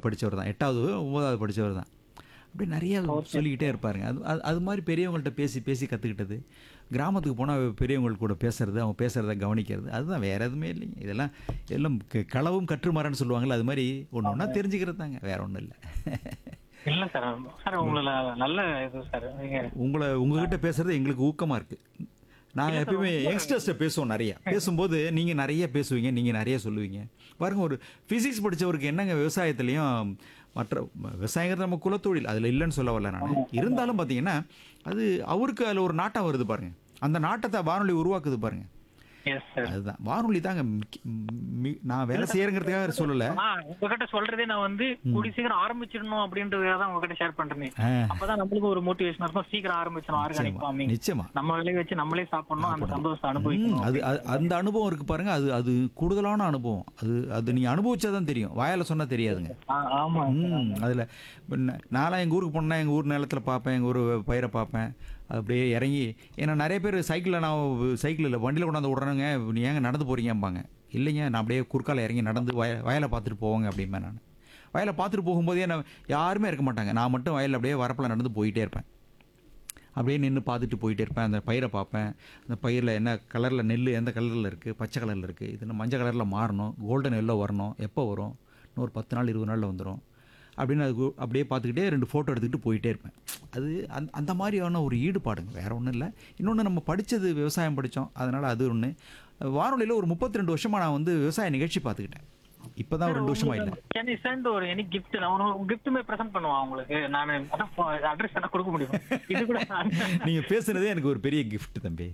படித்தவர் தான் எட்டாவது ஒன்பதாவது படித்தவர் தான் அப்படி நிறைய சொல்லிக்கிட்டே இருப்பாருங்க அது அது அது மாதிரி பெரியவங்கள்ட்ட பேசி பேசி கற்றுக்கிட்டது கிராமத்துக்கு போனால் பெரியவங்க கூட பேசுறது அவங்க பேசுகிறத கவனிக்கிறது அதுதான் வேறு எதுவுமே இல்லைங்க இதெல்லாம் எல்லாம் க- களவும் கற்றுமரன்னு சொல்லுவாங்கள்ல அது மாதிரி ஒன்று ஒன்றா தெரிஞ்சுக்கிறது தாங்க வேற ஒன்றும் இல்லை இல்ல சார் சார் உங்களை நல்ல இது சார் நீங்க உங்களை உங்ககிட்ட பேசுறது எங்களுக்கு ஊக்கமாக இருக்குது நாங்கள் எப்பயுமே யங்ஸ்டர்ஸ்ட்ட பேசுவோம் நிறைய பேசும்போது நீங்கள் நிறைய பேசுவீங்க நீங்கள் நிறைய சொல்லுவீங்க பாருங்க ஒரு ஃபிசிக்ஸ் படித்தவருக்கு என்னங்க விவசாயத்துலேயும் மற்ற விவசாயங்கிறது நம்ம குலத்தொழில் அதில் இல்லைன்னு சொல்ல வரல நான் இருந்தாலும் பார்த்தீங்கன்னா அது அவருக்கு அதில் ஒரு நாட்டம் வருது பாருங்க அந்த நாட்டத்தை வானொலி உருவாக்குது பாருங்க எஸ் சார் அதுதான் வானொலி தாங்க மிக்க- மி- நான் வேலை செய்யறங்கிறதுக்காக சொல்லலை ஆ உங்ககிட்ட சொல்றதே நான் வந்து கூடி சீக்கிரம் ஆரம்பிச்சிடணும் அப்படின்றதுக்காக தான் உங்ககிட்ட ஷேர் பண்றேன் ஆ. அப்பதான் நம்மளுக்கு ஒரு மோட்டிவேஷன் இருக்கும் சீக்கிரம் ஆரம்பிச்சிடணும் ஆர்கானிக் ஃபார்மிங் நிச்சயமா நம்ம விளைய வச்சு நம்மளே சாப்பிடணும் அந்த சந்தோஷத்தை ம், அனுபவிக்கணும் அது அது- அந்த அனுபவம் இருக்கு பாருங்க அது அது கூடுதலான அனுபவம் அது அது நீங்க அனுபவிச்சாதான் தெரியும் வாயால சொன்னா தெரியாதுங்க ஆ, ஆமா ம் அதில் நான்லாம் எங்கள் ஊருக்கு போனால் எங்கள் ஊர் நிலத்தில் பார்ப்பேன் எங்கள் ஊர் பயிரை பார்ப்பேன் அப்படியே இறங்கி ஏன்னா நிறைய பேர் சைக்கிளில் நான் சைக்கிளில் வண்டியில் கொண்டாந்து விட்றேனுங்க நீ ஏங்க நடந்து போகிறீங்கம்பாங்க இல்லைங்க நான் அப்படியே குறுக்கால இறங்கி நடந்து வய வயலை பார்த்துட்டு போவோங்க அப்படிம்பேன் நான் வயலை பார்த்துட்டு போகும்போதே நான் யாருமே இருக்க மாட்டாங்க நான் மட்டும் வயலில் அப்படியே வரப்பில் நடந்து போயிட்டே இருப்பேன் அப்படியே நின்று பார்த்துட்டு போயிட்டே இருப்பேன் அந்த பயிரை பார்ப்பேன் அந்த பயிரில் என்ன கலரில் நெல் எந்த கலரில் இருக்குது பச்சை கலரில் இருக்குது இது இன்னும் மஞ்சள் கலரில் மாறணும் கோல்டன் எல்லோ வரணும் எப்போ வரும் இன்னொரு பத்து நாள் இருபது நாளில் வந்துடும் அப்படின்னு அது கு- அப்படியே பார்த்துக்கிட்டே ரெண்டு ஃபோட்டோ எடுத்துக்கிட்டு போயிட்டே இருப்பேன் அது அந்த அந்த மாதிரியான ஒரு ஈடுபாடுங்க வேறு ஒன்றும் இல்லை இன்னொன்று நம்ம படித்தது விவசாயம் படித்தோம் அதனால் அது ஒன்று வானொலியில் ஒரு முப்பத்தி ரெண்டு வருஷமாக நான் வந்து விவசாய நிகழ்ச்சி பார்த்துக்கிட்டேன் இப்போ தான் ஒரு ரெண்டு வருஷமாக இல்லை கேன் யூ சென்ட் ஒரு எனி கிஃப்ட் நான் உனக்கு கிஃப்ட்டுமே ப்ரெசென்ட் பண்ணுவான் உங்களுக்கு நான் அட்ரஸ் என்ன கொடுக்க முடியும் இது கூட நீங்கள் பேசுனதே எனக்கு ஒரு பெரிய gift தம்பி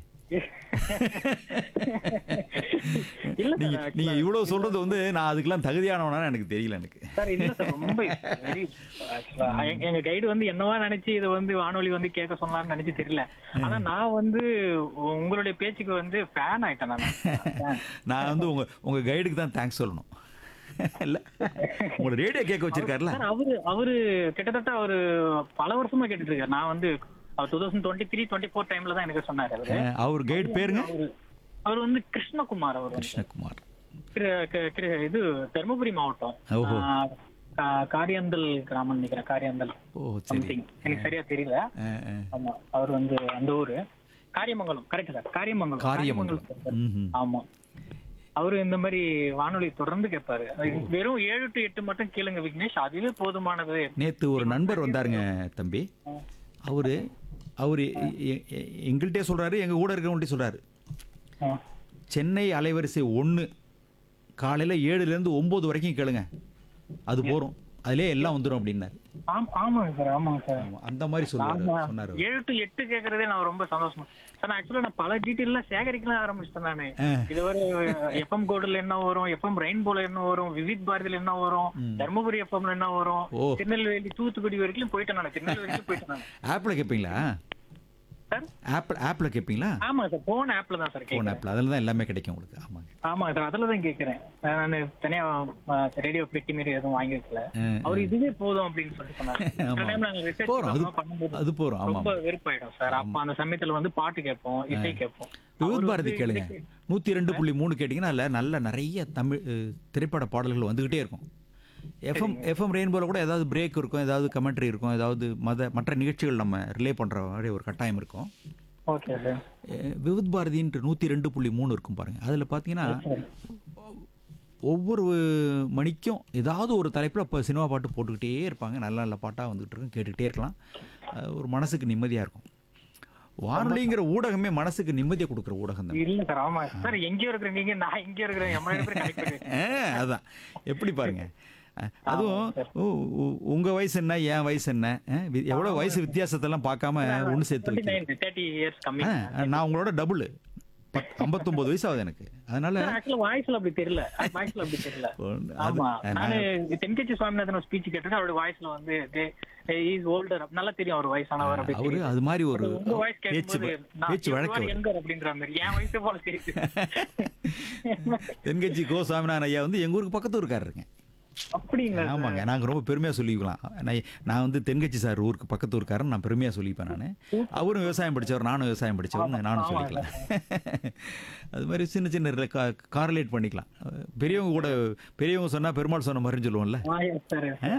இல்ல நீங்க சார் நீங்க இவ்வளவு சொல்றது வந்து நான் அதுக்கெல்லாம் தகுதியானவனா எனக்கு தெரியல எனக்கு சார் இல்ல சார் ரொம்ப very actually, எங்க- எங்க கைடு வந்து என்னவா நினைச்சு இதை வந்து வானொலி வந்து கேட்க சொன்னார்னு நினைச்சு தெரியல ஆனா நான் வந்து உங்களுடைய பேச்சுக்கு வந்து ஃபேன் ஆயிட்டேன் நான் நான் வந்து உங்க உங்க கைடுக்கு தான் தேங்க்ஸ் சொல்லணும் இல்ல உங்களை ரேடியோ கேட்க வச்சிருக்காருல சார் அவரு அவரு கிட்டத்தட்ட ஒரு பல வருஷமா கேட்டுட்டு இருக்காரு நான் வந்து two thousand twenty three twenty four டைம்ல தான் எனக்கு சொன்னாரு அவரு அஹ், அவர் கைடு பேருங்க அவரு அவர் வந்து கிருஷ்ணகுமார் அவர் வந்து. கிருஷ்ணகுமார் கிரு- க- கிரு- இது தருமபுரி மாவட்டம் ஓஹோ. ஆஹ், கா- காரியாந்தல் கிராமம் நினைக்கிறேன் காரியாந்தல் ஓ சரி சம்திங் எனக்கு சரியா தெரியல அஹ், அஹ். ஆமா அவர் வந்து அந்த ஊரு Kariyamangalam correct sir Kariyamangalam Kariyamangalam sir. ம்ஹும். ஆமா அவரு இந்த மாதிரி வானொலி தொடர்ந்து கேட்பாரு வெறும் ஏழு டு எட்டு மட்டும் கேளுங்க விக்னேஷ் அதுவே போதுமானது நேத்து ஒரு நண்பர் வந்தாருங்க தம்பி அவரு அவரு எ- எ- எ- எங்கள்கிட்டயே சொல்றாரு எங்க கூட இருக்கிறவங்கள்ட்ட சொல்றாரு ஆ. சென்னை அலைவரிசை ஒன்று காலையில் ஏழுலேருந்து ஒம்பது வரைக்கும் கேளுங்க அது போகிறோம் அதிலே எல்லாம் வந்துடும் அப்படின்னாரு ஆம்- ஆமாங்க சார் ஆமாங்க சார் ஆமா, அந்த மாதிரி சொல்லுவாரு ஆமா. சொன்னார் ஏழு டு எட்டு கேக்குறதே நான் ரொம்ப சந்தோஷமா சார் ஆக்சுவலா நான் பல டீட்டெயில் எல்லாம் சேகரிக்கலாம் ஆரம்பிச்சிட்டேன் நானு இதுவரை எஃப்எம் கோடுல என்ன வரும் எஃப்எம் ரெயின்போல என்ன வரும் விவித் பாரதியில என்ன வரும் தர்மபுரி எஃப்எம்ல என்ன வரும் ஓ. திருநெல்வேலி தூத்துக்குடி வரைக்கும் போயிட்டேன் நான் திருநெல்வேலி வரைக்கும் போயிட்டேன் நான் ஆப்பில் கேட்பீங்களா சார் ஆப்பிள் ஆப்பில் கேட்பீங்களா ஆமா சார் போன் ஆப்ல தான் சார் ஃபோன் கேக்குறேன் ஆப்பில் அதில் தான் எல்லாமே கிடைக்கும் உங்களுக்கு ஆமாங்க ஆமா சார் அதுல தான் கேக்குறேன் நான் தனியா ரேடியோ பெட்டி மாரி எதுவும் வாங்கி வைக்கல அஹ், அவர் இதுவே போதும் அப்படின்னு சொல்லி சொன்னாரு ஆமா. சில டைம்ல நாங்க research போகிறோம் அது பண்ணோம், பண்ணும்போது அது போகிறோம் ஆமாம் ரொம்ப வெறுப்பாயிடும் சார் அப்ப அந்த சமயத்துல வந்து பாட்டு கேட்போம் இசை கேட்போம் விவித் பாரதி கேளுங்க நூற்றி ரெண்டு புள்ளி மூணு கேட்டிங்கன்னா அதில் நல்ல நிறைய தமிழ் அஹ், திரைப்பட பாடல்கள் வந்துக்கிட்டே இருக்கும் எஃப்எம் எஃப்எம் ரெயின்போல கூட ஏதாவது பிரேக் இருக்கும் ஏதாவது கமெண்ட்ரி இருக்கும் ஏதாவது மத மற்ற நிகழ்ச்சிகள் நம்ம ரிலே பண்ணுற மாதிரி ஒரு கட்டாயம் இருக்கும் ஓகே சார் அஹ், விவித் பாரதின்ற நூற்றி ரெண்டு புள்ளி மூணு இருக்கும் பாருங்கள் அதில் பார்த்தீங்கன்னா ஒவ்வொரு மணிக்கும் ஏதாவது ஒரு தலைப்பில் இப்போ சினிமா பாட்டு போட்டுக்கிட்டே இருப்பாங்க நல்ல நல்ல பாட்டாக வந்துகிட்டு இருக்கும் கேட்டுக்கிட்டே இருக்கலாம் அஹ், ஒரு மனசுக்கு நிம்மதியாக இருக்கும் வானொலிங்கிற ஊடகமே மனசுக்கு நிம்மதியை கொடுக்குற ஊடகம் தான் இல்ல சார் ஆமா சார் எங்கேயோ இருக்கிற நீங்க நான் எங்கேயோ இருக்கிறேன் எம்ம ரெண்டு பேரும் connect பண்ணி ஆ, அதான் எப்படி பாருங்க அஹ், அதுவும் உ- உ- உங்க வயசு என்ன என் வயசு என்ன அஹ், வி- எவ்வளவு வயசு வித்தியாசத்தெல்லாம் பார்க்காம ஒன்று சேர்த்து வைக்கிறேன் 29, 30 இயர்ஸ் கம்மி ஆ, நான் உங்களோட டபுள் பத் ஐம்பத்தொம்பது வயசு ஆகுது எனக்கு அதனால ஆக்சுவலா வாய்ஸ்ல அப்படி தெரியல வாய்ஸ்ல அப்படி தெரியல ஒண்ணு- அது- ஆமா நான் நானு தென்கட்சி சுவாமிநாதன் ஸ்பீச் கேட்டது அவரோட வாய்ஸ்ல வந்து இஸ் ஓல்டர் நல்லா தெரியும் அவர் வயசானவர் அப்படி அவரு அது மாதிரி ஒரு உங்க வாய்ஸ் பேச்சு கேட்கும்போது பேச்சு வழக்கு எங்க அப்படின்ற மாதிரி என் வயசு போல தெரியுது தென்கட்சி கோ சாமிநாதன் ஐயா வந்து எங்க ஊருக்கு பக்கத்து ஊருக்காரருங்க அப்படிங்களா ஆமாங்க நாங்கள் ரொம்ப பெருமையாக சொல்லிக்கலாம் நான் நான் வந்து தென்கட்சி சார் ஊருக்கு பக்கத்து ஊருக்காரன் நான் பெருமையாக சொல்லிப்பேன் நான் அவரும் விவசாயம் படித்தவர் நானும் விவசாயம் படித்தவர் நானும் சொல்லிக்கலாம் அது மாதிரி சின்ன சின்ன கார்லேட் பண்ணிக்கலாம் பெரியவங்க கூட பெரியவங்க சொன்னால் பெருமாள் சொன்ன மாதிரின்னு சொல்லுவோம்ல சார்